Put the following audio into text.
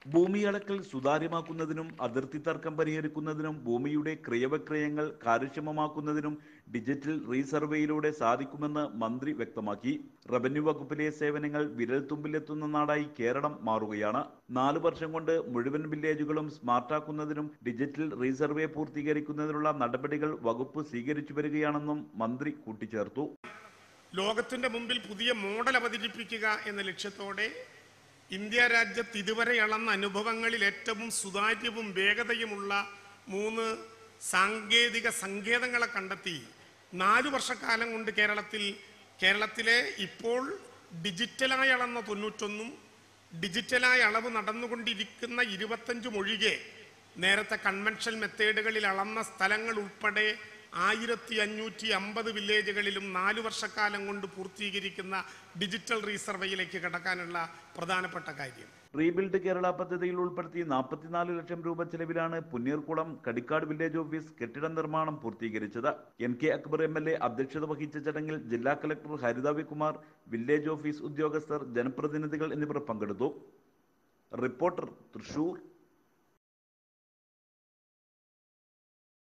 ഭൂമി അളക്കൽ സുതാര്യമാക്കുന്നതിനും അതിർത്തി തർക്കം പരിഹരിക്കുന്നതിനും ഭൂമിയുടെ ക്രയവിക്രയങ്ങൾ കാര്യക്ഷമമാക്കുന്നതിനും ഡിജിറ്റൽ റീസർവേയിലൂടെ സാധിക്കുമെന്ന് മന്ത്രി വ്യക്തമാക്കി റവന്യൂ വകുപ്പിലെ സേവനങ്ങൾ വിരൽത്തുമ്പിലെത്തുന്ന നാടായി കേരളം മാറുകയാണ് നാലു വർഷം കൊണ്ട് മുഴുവൻ വില്ലേജുകളും സ്മാർട്ടാക്കുന്നതിനും ഡിജിറ്റൽ റീസർവേ പൂർത്തീകരിക്കുന്നതിനുള്ള നടപടികൾ വകുപ്പ് സ്വീകരിച്ചു വരികയാണെന്നും മന്ത്രി കൂട്ടിച്ചേർത്തു ലോകത്തിന്റെ മുമ്പിൽ പുതിയ മോഡൽ അവതരിപ്പിക്കുക എന്ന ലക്ഷ്യത്തോടെ ഇന്ത്യ രാജ്യത്ത് ഇതുവരെ അളന്ന അനുഭവങ്ങളിൽ ഏറ്റവും സുതാര്യവും വേഗതയുമുള്ള മൂന്ന് സാങ്കേതിക സങ്കേതങ്ങളെ കണ്ടെത്തി നാലു വർഷക്കാലം കൊണ്ട് കേരളത്തിൽ കേരളത്തിലെ ഇപ്പോൾ ഡിജിറ്റലായി അളന്ന തൊണ്ണൂറ്റൊന്നും ഡിജിറ്റലായി അളവ് നടന്നുകൊണ്ടിരിക്കുന്ന ഇരുപത്തഞ്ചും ഒഴികെ നേരത്തെ കൺവെൻഷൻ മെത്തേഡുകളിൽ അളന്ന സ്ഥലങ്ങൾ ഉൾപ്പെടെ ആയിരത്തി അഞ്ഞൂറ്റി അമ്പത് വില്ലേജുകളിലും നാലു വർഷക്കാലം കൊണ്ട് പൂർത്തീകരിക്കുന്ന ഡിജിറ്റൽ റീസർവേയിലേക്ക് കടക്കാനുള്ള പ്രധാനപ്പെട്ട കാര്യം റീബിൽഡ് കേരള പദ്ധതിയിൽ ഉൾപ്പെടുത്തി നാൽപ്പത്തിനാല് ലക്ഷം രൂപ ചെലവിലാണ് പുന്നീർകുളം കടിക്കാട് വില്ലേജ് ഓഫീസ് കെട്ടിട നിർമ്മാണം പൂർത്തീകരിച്ചത് N K Akbar M L A അധ്യക്ഷത വഹിച്ച ചടങ്ങിൽ ജില്ലാ കലക്ടർ ഹരിതാവികുമാർ വില്ലേജ് ഓഫീസ് ഉദ്യോഗസ്ഥർ ജനപ്രതിനിധികൾ എന്നിവർ പങ്കെടുത്തു റിപ്പോർട്ടർ തൃശൂർ